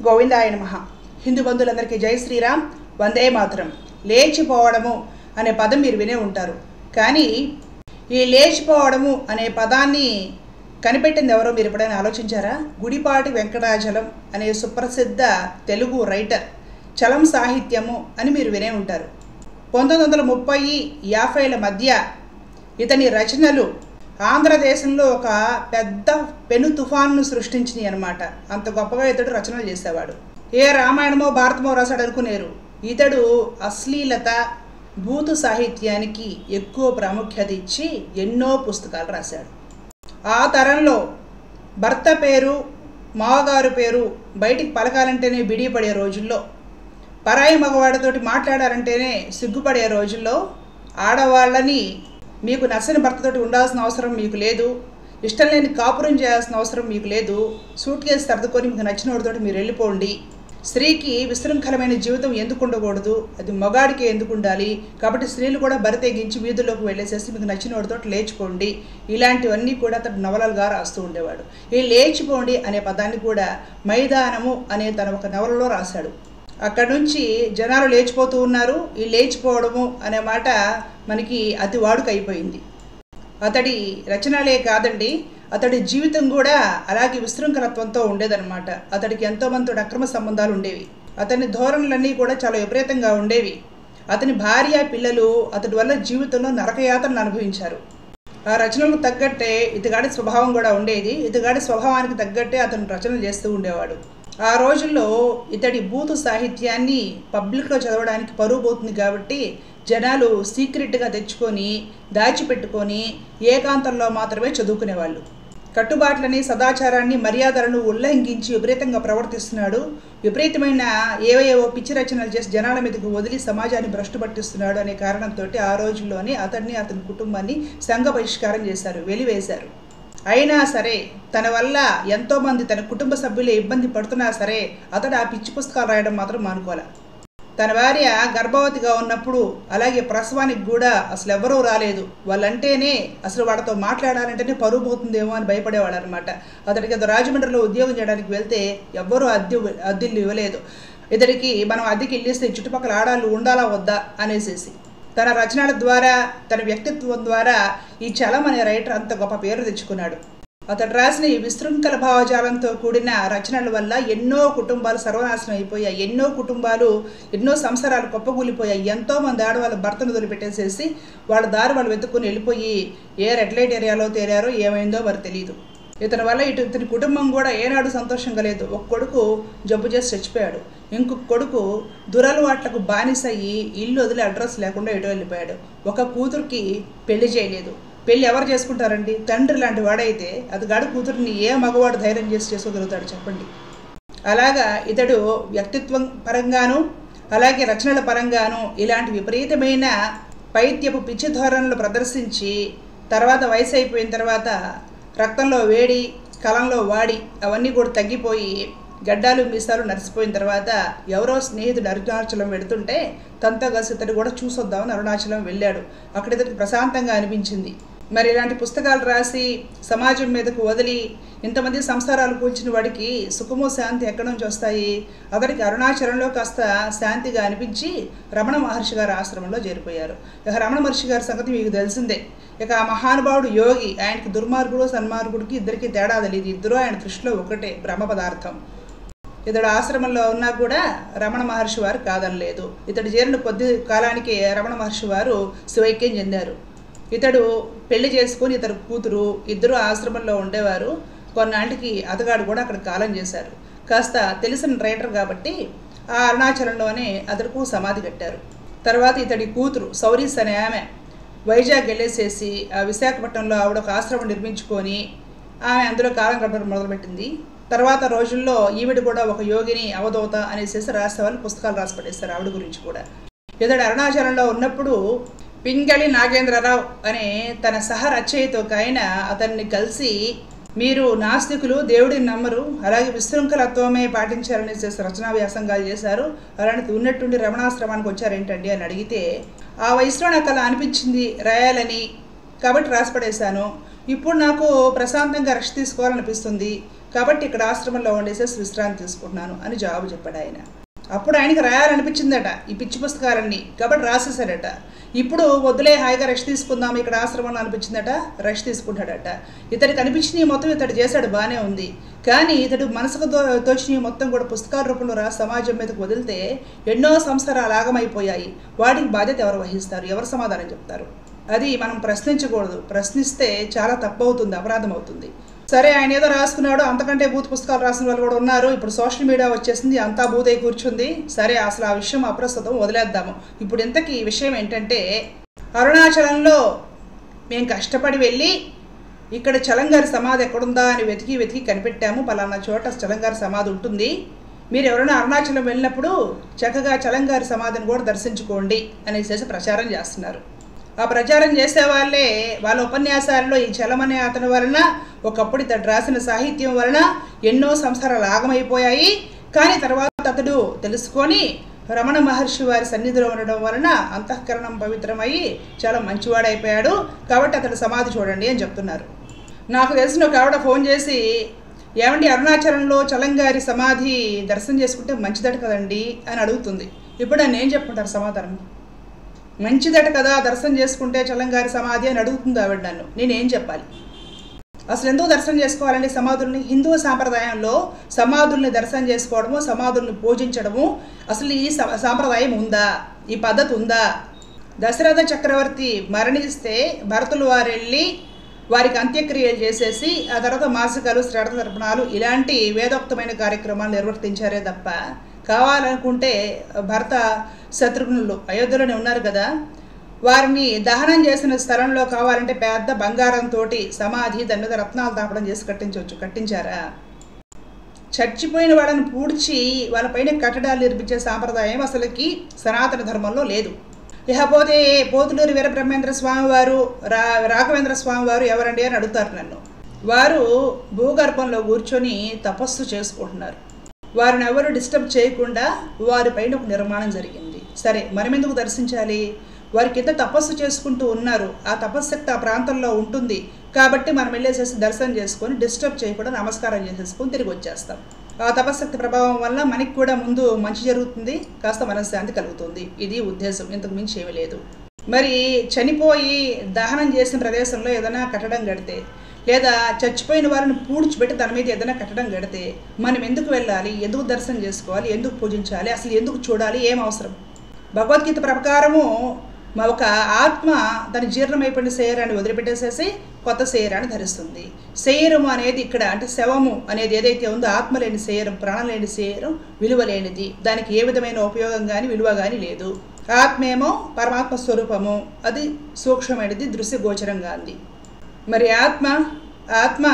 గోవిందాయ నమ హిందూ బంధువులందరికీ జై శ్రీరామ్ వందే మాతరం లేచిపోవడము అనే పదం మీరు వినే ఉంటారు కానీ ఈ లేచిపోవడము అనే పదాన్ని కనిపెట్టింది ఎవరో మీరు ఎప్పుడైనా ఆలోచించారా గుడిపాటి వెంకటాచలం అనే సుప్రసిద్ధ తెలుగు రైటర్ చలం సాహిత్యము అని మీరు వినే ఉంటారు పంతొమ్మిది వందల ముప్పై యాభైల మధ్య ఇతని రచనలు ఆంధ్రదేశంలో ఒక పెద్ద పెను తుఫాన్ను సృష్టించినాయి అనమాట అంత గొప్పగా ఇతడు రచనలు చేసేవాడు ఏ రామాయణమో భారతమో రాశాడు అనుకునేరు ఇతడు అశ్లీలత భూతు సాహిత్యానికి ఎక్కువ ప్రాముఖ్యత ఇచ్చి ఎన్నో పుస్తకాలు రాశాడు ఆ తరంలో భర్త పేరు మావగారు పేరు బయటికి పలకాలంటేనే బిడిపడే రోజుల్లో పరాయి మగవాడితోటి మాట్లాడారంటేనే సిగ్గుపడే రోజుల్లో ఆడవాళ్ళని మీకు నచ్చని భర్తతోటి ఉండాల్సిన అవసరం మీకు లేదు ఇష్టం లేని కాపురం చేయాల్సిన అవసరం మీకు లేదు సూట్ కేసు సర్దుకొని మీకు నచ్చిన వాడితోటి మీరు వెళ్ళిపోండి స్త్రీకి విశృంఖలమైన జీవితం ఎందుకు ఉండకూడదు అది మగాడికి ఎందుకు ఉండాలి కాబట్టి స్త్రీలు కూడా బరితెగించి వీధుల్లోకి వెళ్ళేసేసి మీకు నచ్చిన వాడితో లేచిపోండి ఇలాంటివన్నీ కూడా అతడు నవలలుగా రాస్తూ ఉండేవాడు ఈ లేచిపోండి అనే పదాన్ని కూడా మైదానము అనే తన ఒక నవలలో రాశాడు అక్కడ నుంచి జనాలు లేచిపోతూ ఉన్నారు ఈ లేచిపోవడము అనే మాట మనకి అతి వాడుక అయిపోయింది అతడి రచనలే కాదండి అతడి జీవితం కూడా అలాగే విశృంఖలత్వంతో ఉండేదన్నమాట అతడికి ఎంతోమంది అక్రమ సంబంధాలు ఉండేవి అతని ధోరణులన్నీ కూడా చాలా విపరీతంగా ఉండేవి అతని భార్య పిల్లలు అతడి వల్ల జీవితంలో నరకయాతనలు అనుభవించారు ఆ రచనలకు తగ్గట్టే ఇతగాడి స్వభావం కూడా ఉండేది ఇతగాడి స్వభావానికి తగ్గట్టే అతను రచనలు చేస్తూ ఉండేవాడు ఆ రోజుల్లో ఇతడి బూతు సాహిత్యాన్ని పబ్లిక్లో చదవడానికి పరువు పోతుంది కాబట్టి జనాలు సీక్రెట్గా తెచ్చుకొని దాచిపెట్టుకొని ఏకాంతంలో మాత్రమే చదువుకునేవాళ్ళు కట్టుబాట్లని సదాచారాన్ని మర్యాదలను ఉల్లంఘించి విపరీతంగా ప్రవర్తిస్తున్నాడు విపరీతమైన ఏవేవో పిచ్చి రచనలు చేసి జనాల మీదకు వదిలి సమాజాన్ని భ్రష్టు పట్టిస్తున్నాడు అనే కారణంతో ఆ రోజుల్లోనే అతన్ని అతని కుటుంబాన్ని సంఘ బహిష్కారం చేశారు వెలివేశారు అయినా సరే తన వల్ల ఎంతోమంది తన కుటుంబ సభ్యులే ఇబ్బంది పడుతున్నా సరే అతడు ఆ పిచ్చి పుస్తకాలు రాయడం మాత్రం మానుకోలే తన భార్య గర్భవతిగా ఉన్నప్పుడు అలాగే ప్రసవానికి కూడా అసలు ఎవరూ రాలేదు వాళ్ళంటేనే అసలు వాడితో మాట్లాడాలంటేనే పరువు పోతుందేమో అని భయపడేవాడు అనమాట అతడికి అది రాజమండ్రిలో ఉద్యోగం చేయడానికి వెళ్తే ఎవ్వరూ అద్దె అద్దెలు ఇవ్వలేదు ఇతడికి మనం అద్దెకి ఇల్లిస్తే చుట్టుపక్కల ఆడాలు ఉండాలా వద్దా అనేసేసి తన రచనల ద్వారా తన వ్యక్తిత్వం ద్వారా ఈ చలం అనే రైటర్ అంత గొప్ప పేరు తెచ్చుకున్నాడు అతడు రాసిన ఈ విశృంఖల భావజాలంతో కూడిన రచనల వల్ల ఎన్నో కుటుంబాలు సర్వనాశనం అయిపోయాయి ఎన్నో కుటుంబాలు ఎన్నో సంసారాలు కుప్పకూలిపోయాయి ఎంతో మంది ఆడవాళ్ళు భర్తను వదిలిపెట్టేసేసి వాళ్ళ దారి వాళ్ళు వెతుక్కుని వెళ్ళిపోయి ఏ రెడ్ లైట్ ఏరియాలో తేరారో ఏమైందో మరి తెలియదు ఇతని వల్ల ఇటు ఇతని కుటుంబం కూడా ఏనాడు సంతోషంగా లేదు ఒక కొడుకు జబ్బు చేసి చచ్చిపోయాడు ఇంకొక కొడుకు దురలవాట్లకు బానిసయ్యి ఇల్లు వదిలి అడ్రస్ లేకుండా ఎటు వెళ్ళిపోయాడు ఒక కూతురికి పెళ్లి చేయలేదు పెళ్ళి ఎవరు చేసుకుంటారండి తండ్రి లాంటి వాడైతే అతగాడు కూతురిని ఏ మగవాడు ధైర్యం చేసి చేసుకోగలుగుతాడు చెప్పండి అలాగా ఇతడు వ్యక్తిత్వం పరంగాను అలాగే రచనల పరంగాను ఇలాంటి విపరీతమైన పైత్యపు పిచ్చి ధోరణులు ప్రదర్శించి తర్వాత వయసు అయిపోయిన తర్వాత రక్తంలో వేడి కలంలో వాడి అవన్నీ కూడా తగ్గిపోయి గడ్డాలు మీసాలు నరిసిపోయిన తర్వాత ఎవరో స్నేహితుడు అరుణాచలం వెళుతుంటే తనతో కలిసి ఇతడు కూడా చూసొద్దామని అరుణాచలం వెళ్ళాడు అక్కడ ఇతడికి ప్రశాంతంగా అనిపించింది మరి ఇలాంటి పుస్తకాలు రాసి సమాజం మీదకు వదిలి ఇంతమంది సంసారాలు కూల్చిన వాడికి సుఖము శాంతి ఎక్కడి నుంచి వస్తాయి అతడికి అరుణాచలంలో కాస్త శాంతిగా అనిపించి రమణ మహర్షి గారి ఆశ్రమంలో చేరిపోయారు ఇక రమణ మహర్షి గారి సంగతి మీకు తెలిసిందే ఇక ఆ మహానుభావుడు యోగి ఆయనకి దుర్మార్గుడు సన్మార్గుడికి ఇద్దరికి తేడా తెలియదు ఇద్దరు ఆయన దృష్టిలో ఒకటే బ్రహ్మ పదార్థం ఇతడు ఆశ్రమంలో ఉన్నా కూడా రమణ మహర్షి వారు కాదనలేదు ఇతడు చేరిన కొద్ది కాలానికి రమణ మహర్షి వారు శివైక్యం చెందారు ఇతడు పెళ్లి చేసుకుని ఇతడు కూతురు ఇద్దరు ఆశ్రమంలో ఉండేవారు కొన్నాళ్ళకి అతగాడు కూడా అక్కడ కాలం చేశారు కాస్త తెలిసిన రైటర్ కాబట్టి ఆ అరుణాచలంలోనే అతడుకు సమాధి కట్టారు తర్వాత ఇతడి కూతురు సౌరీస్ అనే ఆమె వైజాగ్ వెళ్ళేసేసి ఆ విశాఖపట్నంలో ఆవిడ ఒక ఆశ్రమం నిర్మించుకొని ఆమె అందులో కాలం గడపడం మొదలుపెట్టింది తర్వాత రోజుల్లో ఈవిడ కూడా ఒక యోగిని అవధూత అనేసి రాసే వాళ్ళు పుస్తకాలు రాసి పడేస్తారు ఆవిడ గురించి కూడా ఇతడు అరుణాచలంలో ఉన్నప్పుడు పింగళి నాగేంద్రరావు అనే తన సహ రచయిత ఒక ఆయన అతన్ని కలిసి మీరు నాస్తికులు దేవుడిని నమ్మరు అలాగే విశృంఖలత్వమే పాటించారని చేసి రచనా వ్యాసంగాలు చేశారు అలాంటిది ఉన్నట్టుండి రమణాశ్రమానికి వచ్చారేంటండి అని అడిగితే ఆ వయసులో నాకు అలా అనిపించింది రాయాలని కాబట్టి రాసిపడేశాను ఇప్పుడు నాకు ప్రశాంతంగా రెస్ట్ తీసుకోవాలనిపిస్తుంది కాబట్టి ఇక్కడ ఆశ్రమంలో ఉండేసేసి విశ్రాంతి తీసుకుంటున్నాను అని జవాబు చెప్పాడు ఆయన అప్పుడు ఆయనకి రాయాలనిపించిందట ఈ పిచ్చి పుస్తకాలన్నీ కాబట్టి రాసేసాడట ఇప్పుడు వద్దులే హాయిగా రెస్ట్ తీసుకుందాం ఇక్కడ ఆశ్రమంలో అనిపించిందట రెస్ట్ తీసుకుంటాడట ఇతడికి అనిపించినవి మొత్తం ఇతడు చేశాడు బాగానే ఉంది కానీ ఇతడు మనసుకు దో తోచినవి మొత్తం కూడా పుస్తకాల రూపంలో రా సమాజం మీదకు వదిలితే ఎన్నో సంస్కారాలు ఆగమైపోయాయి వాటికి బాధ్యత ఎవరు వహిస్తారు ఎవరు సమాధానం చెప్తారు అది మనం ప్రశ్నించకూడదు ప్రశ్నిస్తే చాలా తప్పు అవుతుంది అపరాధం అవుతుంది సరే ఆయన ఏదో రాసుకున్నాడు అంతకంటే బూత్ పుస్తకాలు రాసిన వాళ్ళు కూడా ఉన్నారు ఇప్పుడు సోషల్ మీడియా వచ్చేసింది అంతా బూత్ అయి కూర్చుంది సరే అసలు ఆ విషయం అప్రస్తుతం వదిలేద్దాము ఇప్పుడు ఇంతకీ ఈ విషయం ఏంటంటే అరుణాచలంలో మేము కష్టపడి వెళ్ళి ఇక్కడ చలంగారి సమాధి ఎక్కడుందా అని వెతికి వెతికి కనిపెట్టాము పలానా చోట చలంగారి సమాధి ఉంటుంది మీరు ఎవరైనా అరుణాచలం వెళ్ళినప్పుడు చక్కగా చలంగారి సమాధిని కూడా దర్శించుకోండి అనేసి ప్రచారం చేస్తున్నారు ఆ ప్రచారం చేసే వాళ్ళే వాళ్ళ ఉపన్యాసాల్లో ఈ చలమనే అతని వలన ఒకప్పుడు ఇతడు రాసిన సాహిత్యం వలన ఎన్నో సంసారాలు ఆగమైపోయాయి కానీ తర్వాత అతడు తెలుసుకొని రమణ మహర్షి వారి సన్నిధిలో ఉండడం వలన అంతఃకరణం పవిత్రమయ్యి చాలా మంచివాడైపోయాడు కాబట్టి అతడు సమాధి చూడండి అని చెప్తున్నారు నాకు తెలిసిన ఒక ఆవిడ ఫోన్ చేసి ఏమండి అరుణాచలంలో చలంగారి సమాధి దర్శనం చేసుకుంటే మంచిదట కదండి అని అడుగుతుంది ఇప్పుడు నన్ను ఏం చెప్పుకుంటారు సమాధానం మంచిదట కదా దర్శనం చేసుకుంటే చలంగారి సమాధి అని అడుగుతుంది ఆవిడ నన్ను నేనేం చెప్పాలి అసలు ఎందుకు దర్శనం చేసుకోవాలండి సమాధుల్ని హిందూ సాంప్రదాయంలో సమాధుల్ని దర్శనం చేసుకోవడము సమాధుల్ని పూజించడము అసలు ఈ స- సాంప్రదాయం ఉందా ఈ పద్ధతి ఉందా దశరథ చక్రవర్తి మరణిస్తే భరతులు వారు వెళ్ళి వారికి అంత్యక్రియలు చేసేసి ఆ తర్వాత మాసికాలు శ్రాద్ధ తర్పణాలు ఇలాంటి వేదోక్తమైన కార్యక్రమాలు నిర్వర్తించారే తప్ప కావాలనుకుంటే భరత శత్రుఘ్నులు అయోధ్యలోనే ఉన్నారు కదా వారిని దహనం చేసిన స్థలంలో కావాలంటే పెద్ద బంగారంతో సమాధి దాని మీద రత్నాలు తాపడం చేసి కట్టించవచ్చు కట్టించారా చచ్చిపోయిన వాళ్ళని పూడ్చి వాళ్ళపైన కట్టడాలు నిర్మించే సాంప్రదాయం అసలుకి సనాతన ధర్మంలో లేదు ఇకపోతే పోతులూరి వీరబ్రహ్మేంద్ర స్వామి వారు రా రాఘవేంద్ర స్వామి వారు ఎవరండి అని అడుగుతారు నన్ను వారు భూగర్భంలో కూర్చొని తపస్సు చేసుకుంటున్నారు వారిని ఎవరు డిస్టర్బ్ చేయకుండా వారిపైన ఒక నిర్మాణం జరిగింది సరే మనం ఎందుకు దర్శించాలి వారి కింద తపస్సు చేసుకుంటూ ఉన్నారు ఆ తపశ్శక్తి ఆ ప్రాంతంలో ఉంటుంది కాబట్టి మనం వెళ్ళేసేసి దర్శనం చేసుకొని డిస్టర్బ్ చేయకుండా నమస్కారం చేసేసుకొని తిరిగి వచ్చేస్తాం ఆ తపశ్శక్తి ప్రభావం వల్ల మనకి కూడా ముందు మంచి జరుగుతుంది కాస్త మనశ్శాంతి కలుగుతుంది ఇది ఉద్దేశం ఇంతకు మించి ఏమీ లేదు మరి చనిపోయి దహనం చేసిన ప్రదేశంలో ఏదైనా కట్టడం కడితే లేదా చచ్చిపోయిన వారిని పూడ్చిపెట్టి దాని మీద ఏదైనా కట్టడం కడితే మనం ఎందుకు వెళ్ళాలి ఎందుకు దర్శనం చేసుకోవాలి ఎందుకు పూజించాలి అసలు ఎందుకు చూడాలి ఏం అవసరం భగవద్గీత ప్రకారము మా ఒక ఆత్మ దాని జీర్ణమైపోయిన శరీరాన్ని వదిలిపెట్టేసేసి కొత్త శరీరాన్ని ధరిస్తుంది శరీరము అనేది ఇక్కడ అంటే శవము అనేది ఏదైతే ఉందో ఆత్మ లేని శరీరం ప్రాణం లేని శరీరం విలువ లేనిది దానికి ఏ విధమైన ఉపయోగం కానీ విలువ కానీ లేదు ఆత్మేమో పరమాత్మ స్వరూపము అది సూక్ష్మమైనది దృశ్య గోచరంగా ఉంది మరి ఆత్మ ఆత్మ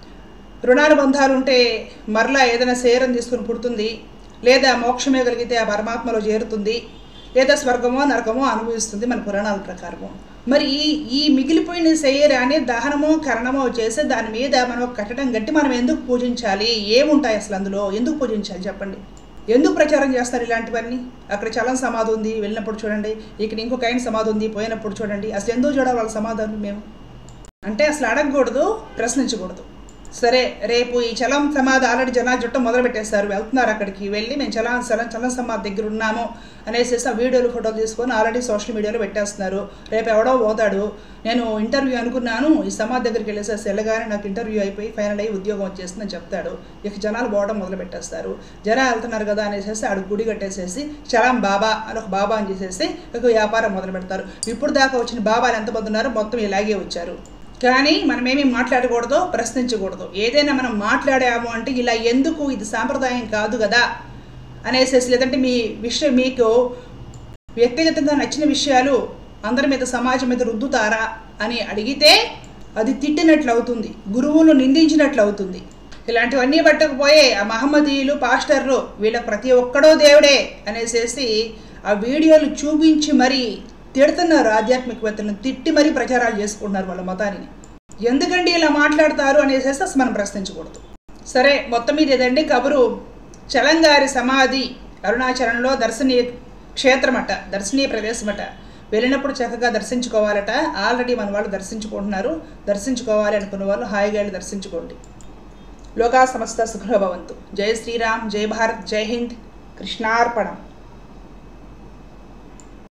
రుణానుబంధాలు ఉంటే మరలా ఏదైనా శరీరం తీసుకుని పుడుతుంది లేదా మోక్షమే కలిగితే ఆ పరమాత్మలో చేరుతుంది లేదా స్వర్గమో నరకమో అనుభవిస్తుంది మన పురాణాల ప్రకారము మరి ఈ ఈ మిగిలిపోయిన శరీరాన్ని దహనమో కరణమో చేసి దాని మీద మనం ఒక కట్టడం గట్టి మనం ఎందుకు పూజించాలి ఏముంటాయి అసలు అందులో ఎందుకు పూజించాలి చెప్పండి ఎందుకు ప్రచారం చేస్తారు ఇలాంటివన్నీ అక్కడ చలం సమాధి ఉంది వెళ్ళినప్పుడు చూడండి ఇక్కడ ఇంకొక ఆయన సమాధి ఉంది పోయినప్పుడు చూడండి అసలు ఎందుకు చూడాలి వాళ్ళ సమాధానం మేము అంటే అసలు అడగకూడదు ప్రశ్నించకూడదు సరే రేపు ఈ చలం సమాధి ఆల్రెడీ జనాలు చుట్టం మొదలు పెట్టేస్తారు వెళ్తున్నారు అక్కడికి వెళ్ళి మేము చలం చలం చలం సమాధి దగ్గర ఉన్నాము అనేసి ఆ వీడియోలు ఫోటోలు తీసుకొని ఆల్రెడీ సోషల్ మీడియాలో పెట్టేస్తున్నారు రేపు ఎవడో పోతాడు నేను ఇంటర్వ్యూ అనుకున్నాను ఈ సమాధి దగ్గరికి వెళ్ళేసేసి వెళ్ళగానే నాకు ఇంటర్వ్యూ అయిపోయి ఫైనల్ అయ్యి ఉద్యోగం వచ్చేస్తుందని చెప్తాడు ఇక జనాలు పోవడం మొదలు పెట్టేస్తారు జనాలు వెళ్తున్నారు కదా అనేసి ఆడు గుడి కట్టేసేసి చలం బాబా అని ఒక బాబా అని చేసేసి ఇక వ్యాపారం మొదలు పెడతారు ఇప్పుడు దాకా వచ్చిన బాబాలు ఎంతమంది ఉన్నారో మొత్తం ఇలాగే వచ్చారు కానీ మనమేమి మాట్లాడకూడదు ప్రశ్నించకూడదు ఏదైనా మనం మాట్లాడాము అంటే ఇలా ఎందుకు ఇది సాంప్రదాయం కాదు కదా అనేసేసి లేదంటే మీ విషయం మీకు వ్యక్తిగతంగా నచ్చిన విషయాలు అందరి మీద సమాజం మీద రుద్దుతారా అని అడిగితే అది తిట్టినట్లు అవుతుంది గురువులు నిందించినట్లు అవుతుంది ఇలాంటివన్నీ పట్టకపోయే ఆ మహమ్మదీయులు పాస్టర్లు వీళ్ళ ప్రతి ఒక్కడో దేవుడే అనేసేసి ఆ వీడియోలు చూపించి మరీ తిడుతున్నారు ఆధ్యాత్మికవేత్తలను తిట్టి మరీ ప్రచారాలు చేసుకుంటున్నారు వాళ్ళ మతాన్ని ఎందుకండి ఇలా మాట్లాడతారు అనేసి అసలు మనం ప్రశ్నించకూడదు సరే మొత్తం మీద ఏదండి కబురు చలంగారి సమాధి అరుణాచలంలో దర్శనీయ క్షేత్రమట దర్శనీయ ప్రదేశమట వెళ్ళినప్పుడు చక్కగా దర్శించుకోవాలట ఆల్రెడీ మన వాళ్ళు దర్శించుకుంటున్నారు దర్శించుకోవాలి అనుకున్న వాళ్ళు హాయిగా వెళ్ళి దర్శించుకోండి లోకా సమస్త సుఖభవంతు జై శ్రీరామ్ జై భారత్ జై హింద్ కృష్ణార్పణం